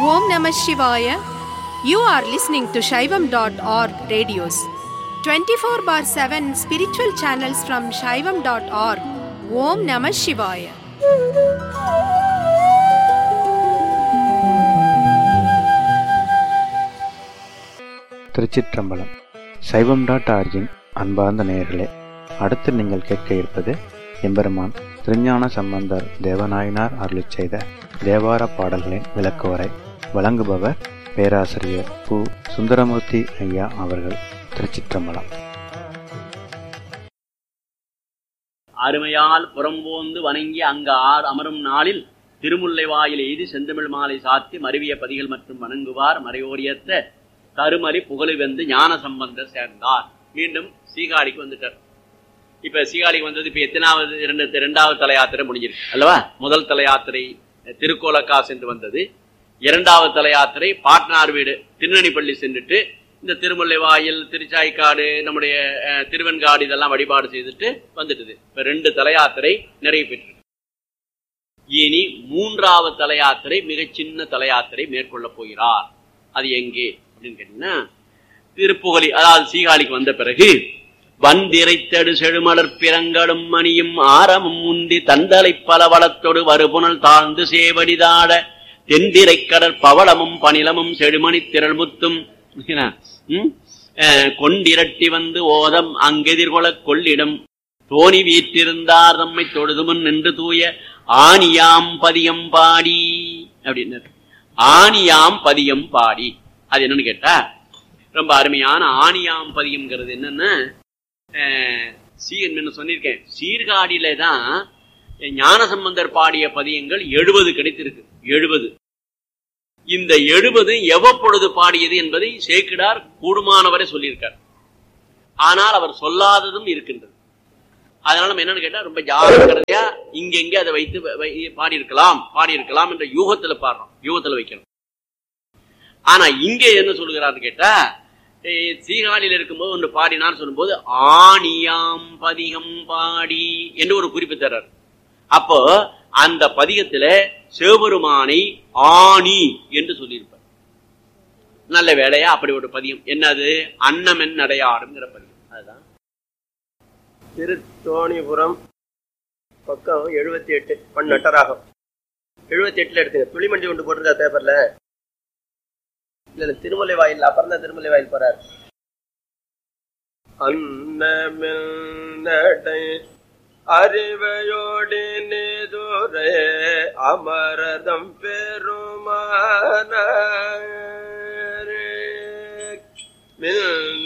Om Namah Shivaya. You are listening to Shaivam.org radios. 24 bar 7 spiritual channels from Shaivam.org. Om Namah Shivaya. திருச்சிற்றம்பலம் சைவம் dot origin அன்பார்ந்த நேயர்களே அடுத்து நீங்கள் கேட்க இருப்பது எம்பெருமான் திருஞான சம்பந்தர் தேவநாயனார் அருளிச் செய்த தேவார பாடல்களின் விளக்குவரை வழங்குபவர் பேராசிரியர் பு சுந்தரமூர்த்தி ஐயா அவர்கள் திருச்சிற்றம்பலம் அருமையால் புறம்போந்து வணங்கி அங்கு ஆர் அமரும் நாளில் திருமுல்லை வாயில் எய்தி செந்தமிழ் மாலை சாத்தி மருவிய பதிகள் மற்றும் வணங்குவார் மறையோரியத்த தருமறி புகழு வெந்து ஞான சம்பந்தர் சேர்ந்தார் மீண்டும் சீகாழிக்கு வந்துட்டார் இப்ப சீகாழிக்கு வந்தது இப்ப எத்தனாவது இரண்டு இரண்டாவது தல யாத்திரை முடிஞ்சிருக்கு அல்லவா முதல் தல யாத்திரை திருக்கோலக்கா சென்று வந்தது இரண்டாவது தல யாத்திரை பாட்னார் வீடு திருநெல்லிப்பள்ளி சென்றுட்டு இந்த திருமுல்லை வாயில் திருச்சாய்க்காடு நம்முடைய அஹ், திருவெண்காடு இதெல்லாம் வழிபாடு செய்துட்டு வந்துட்டுது இப்ப ரெண்டு தல யாத்திரை நிறைவு பெற்று இனி மூன்றாவது தல யாத்திரை மிகச் சின்ன தல யாத்திரை மேற்கொள்ளப் போகிறார் அது எங்கே அப்படின்னு கேட்டீங்கன்னா திருப்புகலி அதாவது சீகாழிக்கு வந்த பிறகு வந்திரைத்தடு செழுமலர் பிறங்களும் மணியும் ஆரமும் உண்டி தந்தலை பலவளத்தொடு வருபுணல் தாழ்ந்து சேவடிதாட தென்திரை கடற் பவளமும் பனிலமும் செழுமணி திரள் முத்தும் என்ன? ம்? அஹ், கொண்டிரட்டி வந்து ஓதம் அங்கெதிர்கொளக் கொள்ளிடம் தோணி வீற்றிருந்தார் நம்மை தொழுதுமுன் நின்று தூய ஆணியாம் பதியம் பாடி அப்படின்னாரு ஆணியாம் பதியம் பாடி அது என்னன்னு கேட்டா ரொம்ப அருமையான ஆணியாம் பதியம்ங்கிறது என்னன்னா அஹ், சீர் என்ன சொல்லியிருக்கேன் சீர்காழியில தான் ஞானசம்பந்தர் பாடிய பதியங்கள் எழுபது கிடைத்திருக்கு எழுபது இந்த எழுபது எவ்வப்பொழுது பாடியது என்பதை சேக்கிடார் கூடுமானவரை சொல்லியிருக்கார் ஆனால் அவர் சொல்லாததும் இருக்கின்றது அதனால நம்ம என்னன்னு கேட்டா ரொம்ப ஜாக்கிரதையா இங்க இங்க அதை வைத்து வ- வை- பாடியிருக்கலாம் பாடியிருக்கலாம் என்ற யூகத்துல பாடுறோம் யூகத்துல வைக்கணும் ஆனா இங்க என்ன சொல்லுகிறார்னு கேட்டா ஏய், சீகாழியில் இருக்கும்போது ஒன்று பாடினார் சொல்லும்போது ஆணியாம் பதிகம் பாடி என்று ஒரு குறிப்பு தர்றார் அப்போ அந்த பதிகத்துல சிவபெருமானை ஆணி என்று சொல்லியிருப்பார் நல்ல வேலையா அப்படி ஒரு பதியம் என்னது அன்னமென் நடையாடுங்கிற பதியம் அதுதான் திருத்தோணிபுரம் பக்கம் எழுபத்தி எட்டு பண் நட்டராகம் எழுபத்தி எட்டுல எடுத்துங்க துளிமண்டி கொண்டு போட்டிருக்கா பேப்பர்ல இல்ல இல்ல திருமலை வாயில் அப்புறம் தான் திருமலை வாயில் போறார் அன்னமில் நடை அறிவையோடு நேதுரே அமரதம் பெருமான மில்